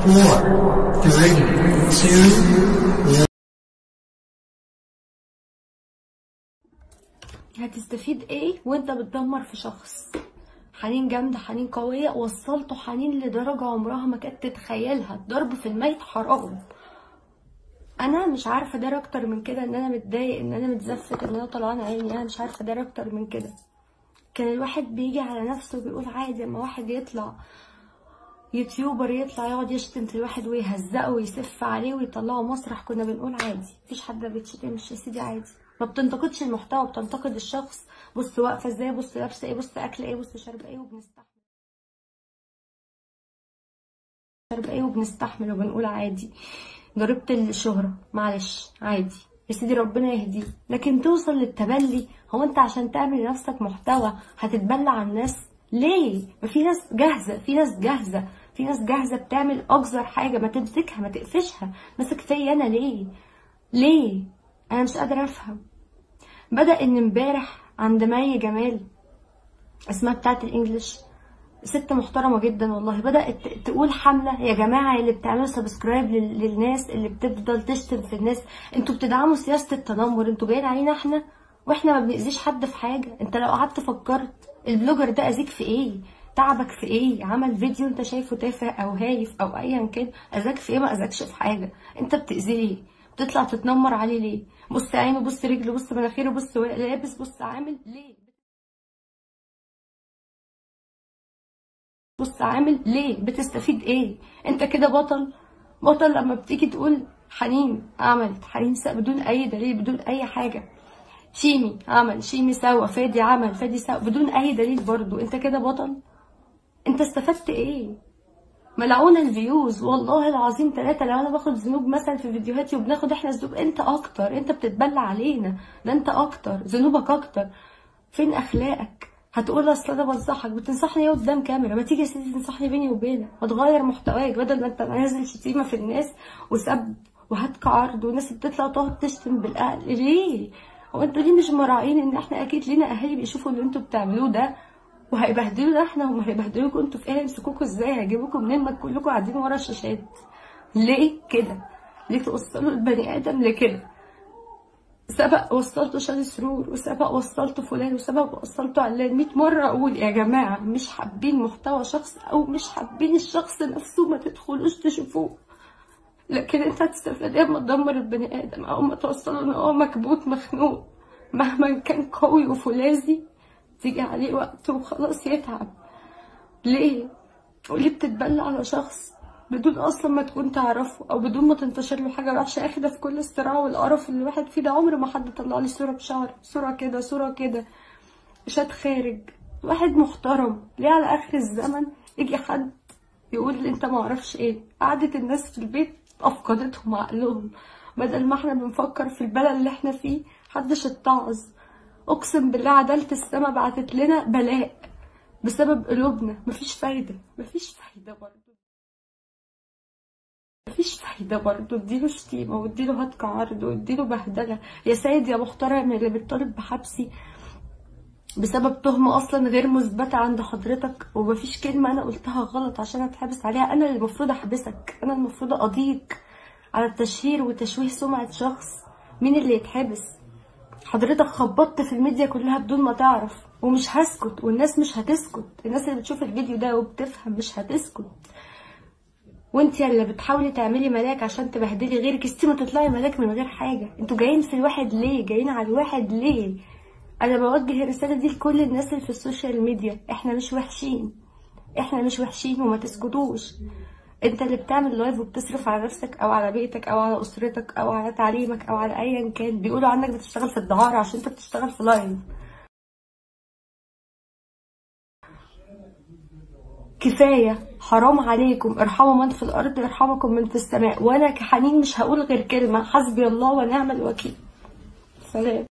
four, three, two, هتستفيد ايه وانت بتدمر في شخص حنين جامدة حنين قوية وصلته حنين لدرجة عمرها ما كانت تتخيلها الضرب في الميت حرام انا مش عارفة ادار اكتر من كده ان انا متضايق ان انا متزفت ان انا طلعان عيني انا مش عارفة ادار اكتر من كده كان الواحد بيجي على نفسه وبيقول عادي اما واحد يطلع يوتيوبر يطلع يقعد يشتم في الواحد ويهزقه ويسف عليه ويطلعه مسرح كنا بنقول عادي مفيش حد ما بيتشتمش يا سيدي عادي ما بتنتقدش المحتوى بتنتقد الشخص بص واقفه ازاي بص لابسه ايه بص اكله ايه بص شاربه ايه وبنستحمل شاربه ايه وبنستحمل وبنقول عادي جربت الشهرة معلش عادي يا سيدي ربنا يهديه لكن توصل للتبلي هو انت عشان تعمل لنفسك محتوى هتتبلى على الناس ليه ما في ناس جاهزه في ناس جاهزه في ناس جاهزه بتعمل اقذر حاجه ما تمسكها ما تقفشها ماسك فيا انا ليه ليه انا مش قادره افهم بدا ان امبارح عند مي جمال اسمها بتاعت الانجليش ست محترمه جدا والله بدات تقول حمله يا جماعه اللي بتعملوا سبسكرايب لل- للناس اللي بتفضل تشتم في الناس انتوا بتدعموا سياسه التنمر انتوا جايين علينا احنا واحنا ما بنأذيش حد في حاجه انت لو قعدت فكرت البلوجر ده اذيك في ايه تعبك في ايه عمل فيديو انت شايفه تافه او هايف او ايا كان اذاك في ايه ما اذاكش في حاجه انت بتأذيه ليه بتطلع تتنمر عليه ليه بص عينه بص رجله بص مناخيره بص لابس بص عامل ليه بص عامل ليه بتستفيد ايه انت كده بطل بطل لما بتيجي تقول حنين عملت حنين سا بدون اي دليل بدون اي حاجه شيمي عمل شيمي سوا فادي عمل فادي سوا بدون اي دليل برضو انت كده بطل انت استفدت ايه ملعونة الفيوز والله العظيم ثلاثة لو انا باخد ذنوب مثلا في فيديوهاتي وبناخد احنا ذنوب انت اكتر انت بتتبلى علينا ده انت اكتر ذنوبك اكتر فين اخلاقك هتقول اصل انا بنصحك بتنصحني ايه قدام كاميرا ما تيجي يا سيدي تنصحني بيني وبينك وتغير محتواك بدل ما انت نازل شتيمه في الناس وسب وهتك عرض والناس بتطلع تقعد تشتم بالاهل ليه هو انتوا ليه مش مراعين ان احنا اكيد لينا اهالي بيشوفوا اللي انتوا بتعملوه ده وهيبهدلونا احنا وما هيبهدلوكوا انتوا في ايه هيمسكوكوا ازاي هيجيبوكوا منين ما كلكم قاعدين ورا الشاشات ليه كده ليه توصلوا البني ادم لكده سبق وصلته شادي سرور وسبق وصلته فلان وسبق وصلته علان 100 مرة أقول يا جماعة مش حابين محتوى شخص أو مش حابين الشخص نفسه ما تدخلوش تشوفوه لكن انت هتستفاد ايه اما تدمر البني آدم أو ما توصله إن هو مكبوت مخنوق مهما كان قوي وفولاذي تيجي عليه وقت وخلاص يتعب ليه؟ وليه بتتبلى على شخص بدون اصلا ما تكون تعرفه او بدون ما تنتشر له حاجه وحشه اخده في كل الصراع والقرف اللي الواحد فيه ده عمر ما حد طلع لي صوره بشعر صوره كده صوره كده شات خارج واحد محترم ليه على اخر الزمن يجي حد يقول لي انت ما اعرفش ايه قعدة الناس في البيت افقدتهم عقلهم بدل ما احنا بنفكر في البلد اللي احنا فيه محدش اتعظ اقسم بالله عدالة السما بعتت لنا بلاء بسبب قلوبنا مفيش فايدة مفيش فايدة برضه مفيش فايدة برضه اديله شتيمة واديله هتك عرض واديله بهدلة يا سيد يا محترم اللي بتطالب بحبسي بسبب تهمة أصلا غير مثبتة عند حضرتك ومفيش كلمة أنا قلتها غلط عشان أتحبس عليها أنا اللي المفروض أحبسك أنا المفروض أقضيك على التشهير وتشويه سمعة شخص مين اللي يتحبس حضرتك خبطت في الميديا كلها بدون ما تعرف ومش هسكت والناس مش هتسكت الناس اللي بتشوف الفيديو ده وبتفهم مش هتسكت وانت اللي بتحاولي تعملي ملاك عشان تبهدلي غيرك استي ما تطلعي ملاك من غير حاجه انتوا جايين في الواحد ليه جايين على الواحد ليه انا بوجه الرساله دي لكل الناس اللي في السوشيال ميديا احنا مش وحشين احنا مش وحشين وما تسكتوش انت اللي بتعمل لايف وبتصرف على نفسك او على بيتك او على اسرتك او على تعليمك او على ايا كان بيقولوا عنك بتشتغل في الدعاره عشان انت بتشتغل في لايف كفاية حرام عليكم ارحموا من في الأرض يرحمكم من في السماء وأنا كحنين مش هقول غير كلمة حسبي الله ونعم الوكيل سلام